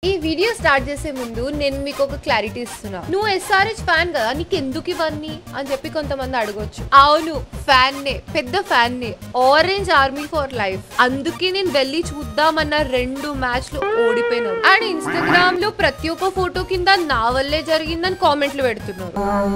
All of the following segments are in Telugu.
ఈ వీడియో స్టార్ట్ చేసే ముందు నేను మీకు ఒక క్లారిటీ ఇస్తున్నా నువ్వు ఎస్ఆర్హెచ్ ఫ్యాన్ కదా నీకు ఎందుకు ఇవన్నీ అని చెప్పి కొంతమంది అడగొచ్చు అవును ఫ్యాన్ నే పెద్ద ఫ్యాన్ నే ఆరెంజ్ ఆర్మీ ఫర్ లైఫ్ అందుకే నేను వెళ్ళి చూద్దామన్న రెండు మ్యాచ్లు ఓడిపోయినారు అండ్ ఇన్స్టాగ్రామ్ లో ప్రతి ఒక్క ఫోటో కింద నా వల్లే జరిగిందని కామెంట్లు పెడుతున్నారు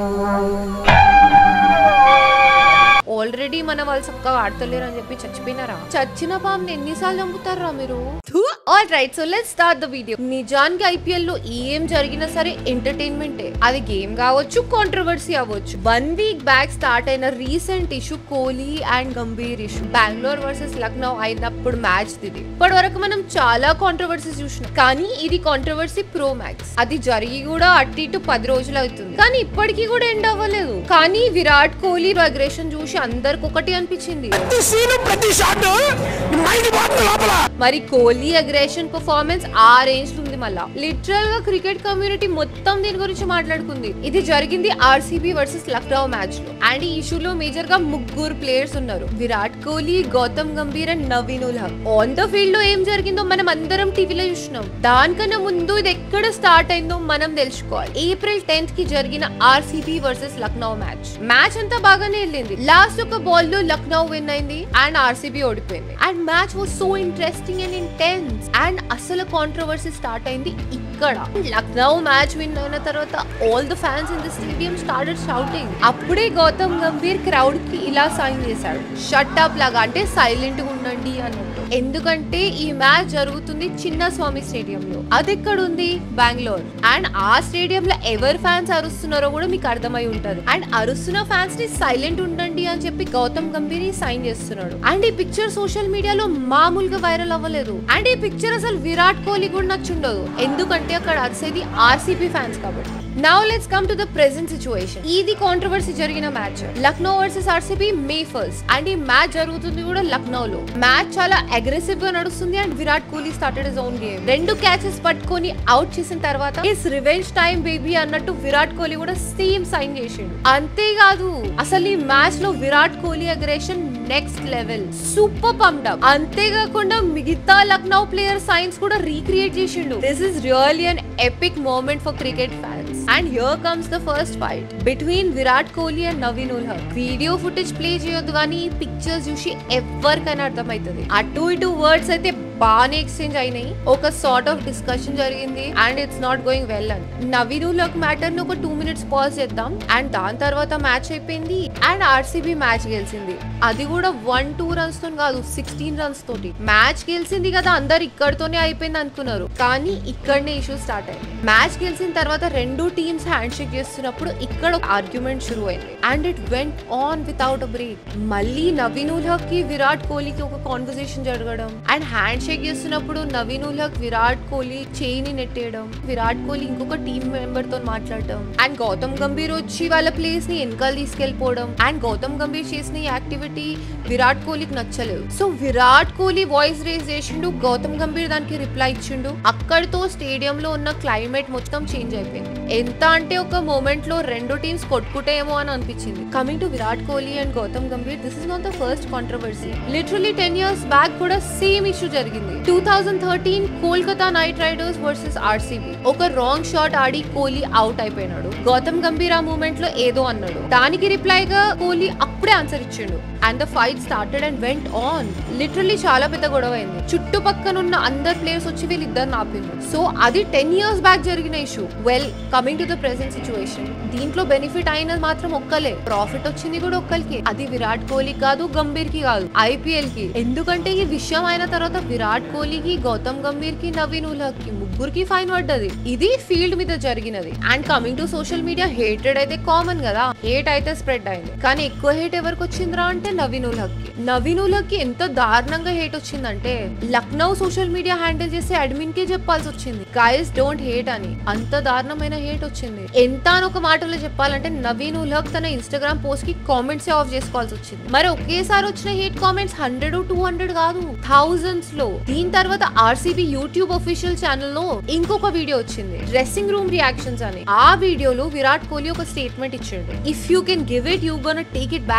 ఆల్రెడీ మన వాళ్ళు చక్కగా ఆడతలేరు అని చెప్పి చచ్చిపోయినారా చచ్చిన పాము ఎన్నిసార్లు చంపుతారా మీరు all right so let start the video నిజానికి ఐపీఎల్ లో ఏం జరిగినా సరే ఎంటర్టైన్మెంటే అది గేమ్ కావచ్చు కాంట్రవర్సీ అవ్వచ్చు వన్ వీక్ బ్యాక్ స్టార్ట్ అయిన recent issue Kohli and Gambhir issue Bengaluru versus Lucknow అయినప్పుడు మ్యాచ్ ఇది ఇప్పటి వరకు మనం చాలా కాంట్రవర్సీస్ చూసినాం కానీ ఇది కాంట్రవర్సీ ప్రో మ్యాక్స్ అది జరిగి కూడా అటు ఇటు పది రోజులు అవుతుంది కానీ ఇప్పటికీ కూడా ఎండ్ అవ్వలేదు కానీ విరాట్ కోహ్లీ అగ్రెషన్ చూసి అందరికి ఒకటి అనిపించింది ప్రతి సీను ప్రతి షాట్ మైండ్ పోతుంది లోపల మరి కోహ్లీ అగ్రెషన్ పర్ఫార్మెన్స్ ఆ రేంజ్ ఉంది మళ్ళా లిటరల్ గా క్రికెట్ కమ్యూనిటీ మొత్తం దీని గురించి మాట్లాడుకుంది ఇది జరిగింది ఆర్సీబీ వర్సెస్ లక్నో మ్యాచ్ లో అండ్ ఈ ఇష్యూలో మేజర్ గా ముగ్గురు ప్లేయర్స్ ఉన్నారు Virat Kohli Gautam Gambhir and Naveen ul Haq on the field లో ఏం జరిగిందో మనం అందరం టీవీలో చూసినాం దానికన్నా ముందు ఇది ఎక్కడ స్టార్ట్ అయిందో మనం తెలుసుకోవాలి ఏప్రిల్ టెన్త్ కి జరిగిన RCB versus Lucknow match match అంతా బాగానే వెళ్ళింది లాస్ట్ ఒక బాల్ లో లక్నో విన్ అయింది అండ్ ఆర్సీబీ ఓడిపోయింది and match was so interesting and intense and అసలు కాంట్రవర్సీ స్టార్ట్ అయింది ఇక్కడ లక్నో మ్యాచ్ విన్ అయిన తర్వాత all the fans in the stadium started shouting అప్పుడే గౌతమ్ గంభీర్ క్రౌడ్ కి ఇలా సైన్ చేశాడు షట్ అప్ లాగా అంటే సైలెంట్ గా ఉండండి అన్నట్టు ఎందుకంటే ఈ మ్యాచ్ జరుగుతుంది చిన్న స్వామి స్టేడియం లో అది ఎక్కడ ఉంది బెంగళూరు అండ్ ఆ స్టేడియం లో ఎవరు ఫ్యాన్స్ అరుస్తున్నారో కూడా మీకు అర్థమై ఉంటది అండ్ అరుస్తున్న ఫ్యాన్స్ ని సైలెంట్ ఉండండి అని చెప్పి గౌతమ్ గంభీర్ సైన్ చేస్తున్నాడు అండ్ ఈ పిక్చర్ సోషల్ మీడియాలో మామూలుగా వైరల్ అవ్వలేదు అండ్ ఈ పిక్చర్ అసలు విరాట్ కోహ్లీ కూడా నచ్చుండదు ఎందుకంటే అక్కడ అరిసేది ఆర్సీబీ ఫ్యాన్స్ కాబట్టి now let's come to the present situation ఇది కాంట్రవర్సీ జరిగిన match Lucknow versus RCB May first and ఈ మ్యాచ్ జరుగుతుంది కూడా లక్నోలో మ్యాచ్ చాలా అగ్రెసివ్ గా నడుస్తుంది అండ్ Virat Kohli started his own game రెండు క్యాచెస్ పట్టుకొని అవుట్ చేసిన తర్వాత ఇస్ రివెంజ్ టైం బేబీ అన్నట్టు విరాట్ కోహ్లీ కూడా సేమ్ సైన్ చేసిండు అంతేకాదు అసలు ఈ మ్యాచ్ లో Virat Kohli aggression next level super pumped up అంతేకాకుండా మిగతా లక్నో ప్లేయర్ సైన్స్ కూడా రీక్రియేట్ చేసిండు this is really an epic moment for cricket fans and here comes the first fight between Virat Kohli and Naveen ul Haq video footage play చేయొద్దు కానీ పిక్చర్స్ చూసి ఎవరికైనా అర్థమవుతుంది అటు ఇటు వర్డ్స్ అయితే బాగానే ఎక్స్చేంజ్ అయినాయి ఒక సార్ట్ ఆఫ్ డిస్కషన్ జరిగింది and it's not going well అని నవీన్ ఉల్ హక్ మ్యాటర్ ని ఒక టూ మినిట్స్ పాజ్ చేద్దాం అండ్ దాని తర్వాత మ్యాచ్ అయిపోయింది అండ్ ఆర్సీబీ మ్యాచ్ గెలిచింది అది కూడా వన్ టూ రన్స్ తో కాదు సిక్స్టీన్ రన్స్ తోటి మ్యాచ్ గెలిచింది కదా అందరు ఇక్కడతోనే అయిపోయింది అనుకున్నారు కానీ ఇక్కడనే ఇష్యూ స్టార్ట్ అయింది మ్యాచ్ గెలిచిన తర్వాత రెండు టీమ్స్ హ్యాండ్ షేక్ చేస్తున్నప్పుడు ఇక్కడ ఒక ఆర్గ్యుమెంట్ షురు అయింది and it went on without a break మళ్ళీ నవీన్ ఉల్ హక్ కి విరాట్ కోహ్లీకి ఒక కాన్వర్సేషన్ జరగడం అండ్ హ్యాండ్ షేక్ చేస్తున్నప్పుడు నవీన్ ఉల్ హక్ విరాట్ కోహ్లీ చేయిని నెట్టేయడం విరాట్ కోహ్లీ ఇంకొక టీమ్ మెంబర్ తో మాట్లాడడం అండ్ గౌతమ్ గంభీర్ వచ్చి వాళ్ళ ప్లేస్ ని వెనకాల తీసుకెళ్లిపోవడం అండ్ గౌతమ్ గంభీర్ చేసిన ఈ యాక్టివిటీ విరాట్ కోహ్లీకి నచ్చలేదు so Virat Kohli voice raise చేసిండు గౌతమ్ గంభీర్ దానికి రిప్లై ఇచ్చిండు అక్కడితో స్టేడియం లో ఉన్న క్లైమేట్ మొత్తం చేంజ్ అయిపోయింది ఎంత అంటే ఒక మూమెంట్ లో రెండు టీమ్స్ కొట్టుకుంటేమో అని అనిపించింది coming to Virat Kohli and Gautam Gambhir this is not the first controversy literally ten years back కూడా సేమ్ ఇష్యూ జరిగింది two thousand thirteen Kolkata Knight Riders versus RCB ఒక రాంగ్ షాట్ ఆడి కోహ్లీ అవుట్ అయిపోయినాడు గౌతమ్ గంభీర్ ఆ మూమెంట్ లో ఏదో అన్నాడు దానికి రిప్లై గా కోహ్లీ అప్పుడే ఆన్సర్ ఇచ్చిండు and the fight started and went on literally చాలా పెద్ద గొడవ అయింది చుట్టుపక్కన ఉన్న అందరు ప్లేయర్స్ వచ్చి వీళ్ళిద్దరు ఆపిండ్రు సో అది టెన్ ఇయర్స్ బ్యాక్ జరిగిన issue well coming to the present situation దీంట్లో బెనిఫిట్ అయినది మాత్రం ఒక్కలే ప్రాఫిట్ వచ్చింది కూడా ఒక్కరికి అది విరాట్ కోహ్లీ కాదు గంభీర్ కి కాదు ఐపీఎల్ కి ఎందుకంటే ఈ విషయం అయిన తర్వాత విరాట్ కోహ్లీకి గౌతమ్ గంభీర్ కి నవీన్ ఉల్హక్ కి ముగ్గురికి ఫైన్ పడ్డది ఇది ఫీల్డ్ మీద జరిగినది and coming to social media hated అయితే కామన్ కదా హేట్ అయితే స్ప్రెడ్ అయింది కానీ ఎక్కువ హేట్ ఎవరికి వచ్చిందిరా అంటే నవీన్ ఉల్హక్ కి నవీన్ ఉల్హక్ కి ఎంత దారుణంగా హేట్ వచ్చిందంటే లక్నో సోషల్ మీడియా హ్యాండిల్ చేసే అడ్మిన్ కే చెప్పాల్సి వచ్చింది గైస్ డోంట్ హేట్ అని అంత దారుణమైన హేట్ వచ్చింది ఎంత అని ఒక మాటలో చెప్పాలంటే నవీన్ ఉల్హక్ తన ఇన్స్టాగ్రామ్ పోస్ట్ కి కామెంట్స్ ఆఫ్ చేసుకోవాల్సి వచ్చింది మరి ఒకేసారి వచ్చిన hate comments hundred two hundred కాదు థౌజండ్స్ లో దీని తర్వాత ఆర్సీబీ యూట్యూబ్ ఒఫీషియల్ ఛానల్ లో ఇంకొక వీడియో వచ్చింది డ్రెస్సింగ్ రూమ్ రియాక్షన్స్ అని ఆ వీడియోలో విరాట్ కోహ్లీ ఒక స్టేట్మెంట్ ఇచ్చాడు if you can give it you gonna take it back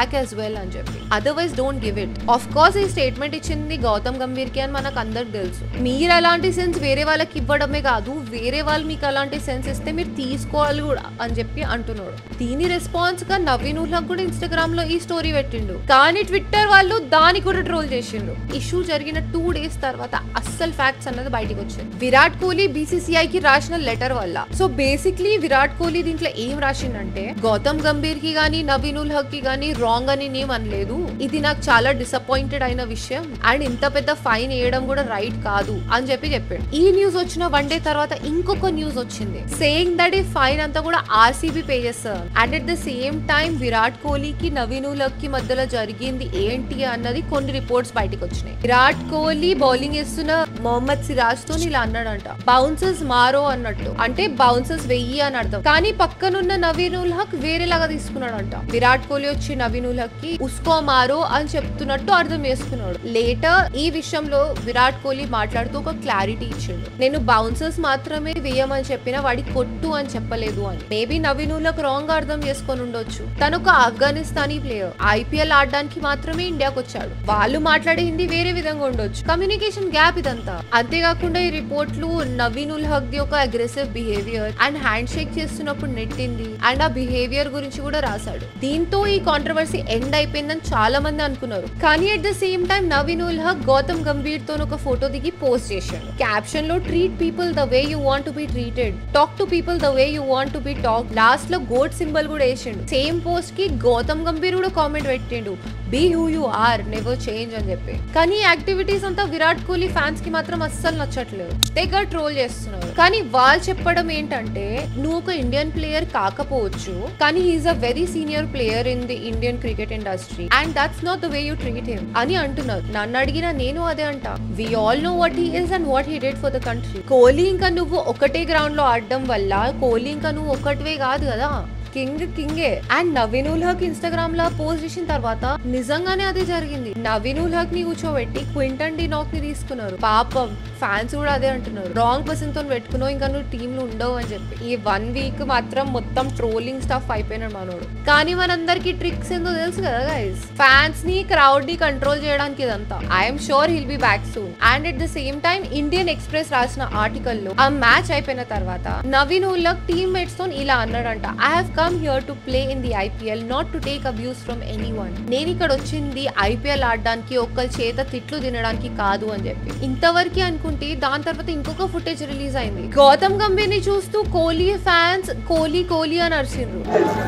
back as well అని చెప్పి otherwise don't give it of course ఈ స్టేట్మెంట్ ఇచ్చింది గౌతమ్ గంభీర్ కి అని మనకు అందరికి తెలుసు మీరు అలాంటి సెన్స్ వేరే వాళ్ళకి ఇవ్వడమే కాదు వేరే వాళ్ళు మీకు అలాంటి సెన్స్ ఇస్తే మీరు తీసుకోవాలి కూడా అని చెప్పి అంటున్నాడు దీని రెస్పాన్స్ గా నవీన్ ఉల్లాక్ కూడా ఇన్స్టాగ్రామ్ లో ఈ స్టోరీ పెట్టిండు కానీ ట్విట్టర్ వాళ్ళు దాన్ని కూడా ట్రోల్ చేసిండ్రు ఇష్యూ జరిగిన టూ డేస్ తర్వాత అస్సలు ఫ్యాక్ట్స్ అన్నది బయటకు వచ్చింది విరాట్ కోహ్లీ బీసీసీఐ కి రాసిన లెటర్ వల్ల సో బేసిక్లీ విరాట్ కోహ్లీ దీంట్లో ఏం రాసిండంటే గౌతమ్ గంభీర్ కి గానీ నవీన్ ఉల్ హక్ కి గానీ రాంగ్ అని నేను అనలేదు ఇది నాకు చాలా డిసప్పాయింటెడ్ అయిన విషయం అండ్ ఇంత పెద్ద ఫైన్ వేయడం కూడా రైట్ కాదు అని చెప్పి చెప్పాడు ఈ న్యూస్ వచ్చిన వన్ డే తర్వాత ఇంకొక న్యూస్ వచ్చింది సేయింగ్ దట్ ఈ ఫైన్ అంతా కూడా ఆర్సీబీ పే చేస్తారు and at the same time Virat కోహ్లీకి నవీన్ ఉల్ హక్ కి మధ్యలో జరిగింది ఏంటి అన్నది కొన్ని రిపోర్ట్స్ బయటకు వచ్చినాయి విరాట్ కోహ్లీ బౌలింగ్ వేస్తున్న మొహమ్మద్ సిరాజ్ తో ఇలా అన్నాడంట బౌన్సర్స్ మారో అన్నట్టు అంటే బౌన్సర్స్ వెయ్యి అని అర్థం కానీ పక్కనున్న నవీన్ ఉల్ హక్ వేరేలాగా తీసుకున్నాడంట విరాట్ కోహ్లీ వచ్చి నవీన్ ఉల్ హక్ కి ఉస్కో మారో అని చెప్తున్నట్టు అర్థం చేసుకున్నాడు లేటర్ ఈ విషయంలో విరాట్ కోహ్లీ మాట్లాడుతూ ఒక క్లారిటీ ఇచ్చిండు నేను బౌన్సర్స్ మాత్రమే వేయమని చెప్పిన వాడి కొట్టు అని చెప్పలేదు అని మేబీ నవీన్ ఉల్ హక్ రాంగ్ అర్థం చేసుకొని ఉండొచ్చు తను ఒక ఆఫ్ఘనిస్తానీ ప్లేయర్ ఐపీఎల్ ఆడడానికి మాత్రమే ఇండియాకి వచ్చాడు వాళ్ళు మాట్లాడే హిందీ వేరే విధంగా ఉండొచ్చు కమ్యూనికేషన్ గ్యాప్ ఇదంతా అంతేకాకుండా ఈ రిపోర్ట్లు నవీన్ ఉల్ హక్ ది ఒక aggressive behaviour and hand shake చేస్తున్నప్పుడు నెట్టింది అండ్ ఆ బిహేవియర్ గురించి కూడా రాశాడు దీంతో ఈ కాంట్రవర్సీ ఎండ్ అయిపోయిందని చాలా మంది అనుకున్నారు కానీ at the same time Naveen ul Haq Gautam Gambhir తో ఒక ఫోటో దిగి పోస్ట్ చేశాడు క్యాప్షన్ లో treat people the way you want to be treated talk to people the way you want to be talk last లో గోడ్ సింబల్ కూడా వేసిండు సేమ్ పోస్ట్ కి గౌతమ్ గంభీర్ కూడా కామెంట్ పెట్టిండు be who you are never change అని చెప్పి కానీ ఈ యాక్టివిటీస్ అంతా విరాట్ కోహ్లీ ఫ్యాన్స్ కి మాత్రం అస్సలు నచ్చట్లేదు తెగ ట్రోల్ చేస్తున్నారు కానీ వాళ్ళు చెప్పడం ఏంటంటే నువ్వు ఒక ఇండియన్ ప్లేయర్ కాకపోవచ్చు కానీ he is a very senior player in the Indian cricket industry and that's not the way you treat him అని అంటున్నారు నన్ను అడిగిన నేను అదే అంట we all know what he is and what he did for the country Kohli ఇంకా నువ్వు ఒకటే గ్రౌండ్ లో ఆడడం వల్ల కోహ్లీ ఇంకా నువ్వు ఒకటివే కాదు కదా కింగ్ కింగే అండ్ నవీన్ ఉల్ హక్ ఇన్స్టాగ్రామ్ లో పోస్ట్ చేసిన తర్వాత నిజంగానే అదే జరిగింది నవీన్ ఉల్ హక్ ని కూర్చోబెట్టి క్వింటన్ డి నాక్ ని తీసుకున్నారు పాపం ఫ్యాన్స్ కూడా అదే అంటున్నారు రాంగ్ పర్సన్ తో పెట్టుకున్నావు ఇంకా నువ్వు టీమ్ లో ఉండవు అని చెప్పి ఈ వన్ వీక్ మాత్రం మొత్తం ట్రోలింగ్ స్టఫ్ అయిపోయినాడు మనోడు కానీ మనందరికి ట్రిక్స్ ఏందో తెలుసు కదా గైస్ ఫ్యాన్స్ ని క్రౌడ్ ని కంట్రోల్ చేయడానికి ఇదంతా I'm sure he'll be back soon and at the same time Indian Express రాసిన ఆర్టికల్ లో ఆ మ్యాచ్ అయిపోయిన తర్వాత నవీన్ ఉల్లక్ టీమ్ మేట్స్ తో ఇలా అన్నాడంట I have come here to play in the IPL not to take abuse from anyone నేను ఇక్కడ వచ్చింది ఐపీఎల్ ఆడడానికి ఒక్కరి చేత తిట్లు తినడానికి కాదు అని చెప్పి ఇంతవరకు అనుకుంటే దాని తర్వాత ఇంకొక ఫుటేజ్ రిలీజ్ అయింది గౌతమ్ గంభీర్ ని చూస్తూ కోహ్లీ ఫ్యాన్స్ కోహ్లీ కోహ్లీ అని అరిసిండ్రు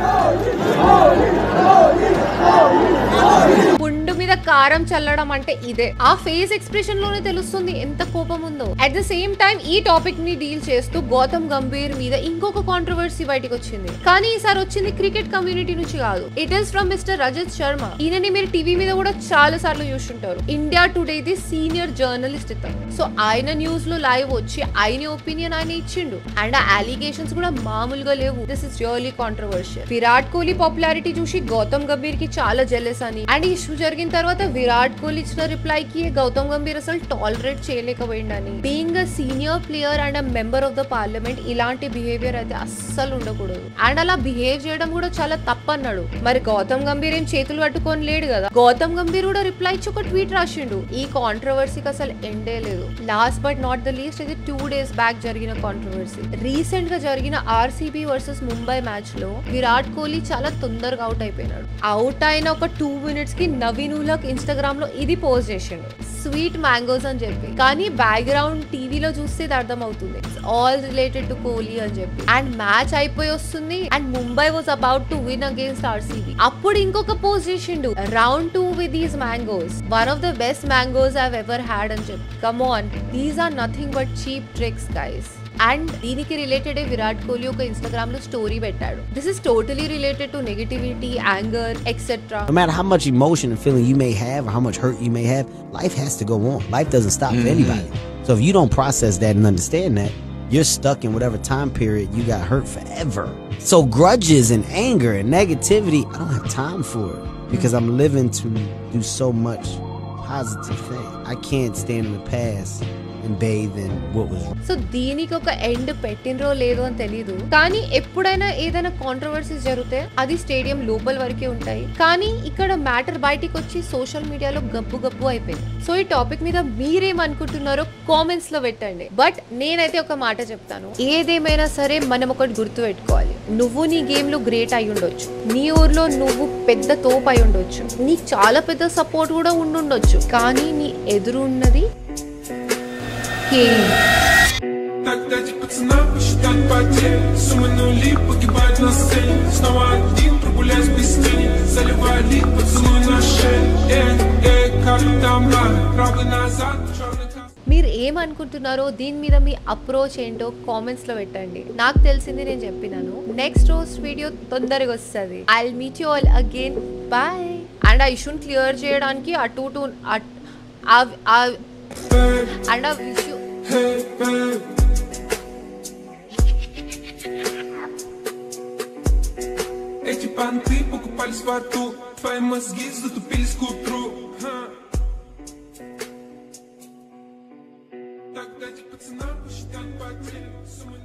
పుండు మీద కారం చల్లడం అంటే ఇదే ఆ ఫేస్ ఎక్స్ప్రెషన్ లోనే తెలుస్తుంది ఎంత కోపం ఉందో అట్ ద సేమ్ టైం ఈ టాపిక్ ని డీల్ చేస్తూ గౌతమ్ గంభీర్ మీద ఇంకొక కాంట్రవర్సీ బయటకు వచ్చింది కానీ ఈసారి వచ్చింది క్రికెట్ కమ్యూనిటీ నుంచి కాదు it is from mister Rajat Sharma ఈయనని మీరు టీవీ మీద కూడా చాలా సార్లు చూస్తుంటారు India Today the senior journalist ఇతను సో ఆయన న్యూస్ లో లైవ్ వచ్చి ఆయన ఒపీనియన్ ఆయన ఇచ్చిండు అండ్ ఆ అలిగేషన్స్ కూడా మామూలుగా లేవు this is really controversial Virat Kohli popularity చూసి గౌతమ్ గంభీర్ కి చాలా జెలెస్ అని అండ్ ఇష్యూ జరిగిన తర్వాత విరాట్ కోహ్లీ ఇచ్చిన రిప్లై కి గౌతమ్ గంభీర్ అసలు టాలరేట్ చేయలేకపోయిండని being a senior player and a member of the parliament ఇలాంటి బిహేవియర్ అయితే అస్సలు ఉండకూడదు అండ్ అలా బిహేవ్ చేయడం కూడా చాలా తప్పు అన్నాడు మరి గౌతమ్ గంభీర్ ఏం చేతులు పట్టుకొని లేడు కదా గౌతమ్ గంభీర్ కూడా రిప్లై ఇచ్చి ఒక ట్వీట్ రాసిండు ఈ కాంట్రవర్సీకి అసలు ఎండే లేదు last but not the least ఇది టూ డేస్ బ్యాక్ జరిగిన కాంట్రవర్సీ రీసెంట్ గా జరిగిన ఆర్సీబీ వర్సెస్ ముంబై మ్యాచ్ లో విరాట్ కోహ్లీ చాలా తొందరగా అవుట్ అయిపోయినాడు అవుట్ అయిన ఒక టూ మినిట్స్ కి నవీన్ ఉలక్ ఇన్స్టాగ్రామ్ లో ఇది పోస్ట్ చేసిండు స్వీట్ మ్యాంగోస్ అని చెప్పి కానీ బ్యాక్గ్రౌండ్ టీవీలో చూస్తే ఇది అర్థమవుతుంది ఆల్ రిలేటెడ్ టు కోహ్లీ అని చెప్పి అండ్ మ్యాచ్ అయిపోయి వస్తుంది and Mumbai was about to win against RCB అప్పుడు ఇంకొక పోస్ట్ చేసిండు round two with these mangoes one of the best mangoes have ever had అని చెప్పి come on these are nothing but cheap tricks guys and దీనికి రిలేటెడ్ విరాట్ కోహ్లీ ఒక ఇన్స్టాగ్రామ్ లో స్టోరీ పెట్టాడు this is totally related to negativity anger etcetera No matter how much emotion and feeling you may have or how much hurt you may have, life has to go on. Life doesn't stop for anybody. So if you don't process that and understand that, you're stuck in whatever time period you got hurt forever. So grudges and anger and negativity, I don't have time for it because I'm living to do so much positive thing. I can't stand in the past and bathe in what was so దీనికి ఒక ఎండ్ పెట్టినరో లేదో అని తెలియదు కానీ ఎప్పుడైనా ఏదైనా కాంట్రవర్సీస్ జరిగితే అది స్టేడియం లోపల వరకే ఉంటాయి కానీ ఇక్కడ మ్యాటర్ బయటికి వచ్చి సోషల్ మీడియాలో గబ్బు గబ్బు అయిపోయింది సో ఈ టాపిక్ మీద మీరేమనుకుంటున్నారో కామెంట్స్ లో పెట్టండి బట్ నేనైతే ఒక మాట చెప్తాను ఏదేమైనా సరే మనం ఒకటి గుర్తు పెట్టుకోవాలి నువ్వు నీ గేమ్ లో గ్రేట్ అయి ఉండొచ్చు నీ ఊర్లో నువ్వు పెద్ద తోపు అయి ఉండొచ్చు నీకు చాలా పెద్ద సపోర్ట్ కూడా ఉండుండొచ్చు కానీ నీ ఎదురు ఉన్నది కేరింగ్ Тогда эти пацана посчитать потерь Суммы нули погибают на сцене Снова один прогуляюсь без тени Заливая лик, поцелуй на шее Эй, эй, как там, а? правый назад, черный красный మీరు ఏమనుకుంటున్నారో దీని మీద మీ అప్రోచ్ ఏంటో కామెంట్స్ లో పెట్టండి నాకు తెలిసింది నేను చెప్పినాను నెక్స్ట్ రోస్ట్ వీడియో తొందరగా వస్తుంది I meet you all again bye and ఆ ఇష్యూని క్లియర్ చేయడానికి అటు టూ అండ్ ఆ ఇష్యూ Hey, babe Эти понты покупались в аду Твои мозги затупились к утру Ха. Тогда эти пацана посчитать потери Суммы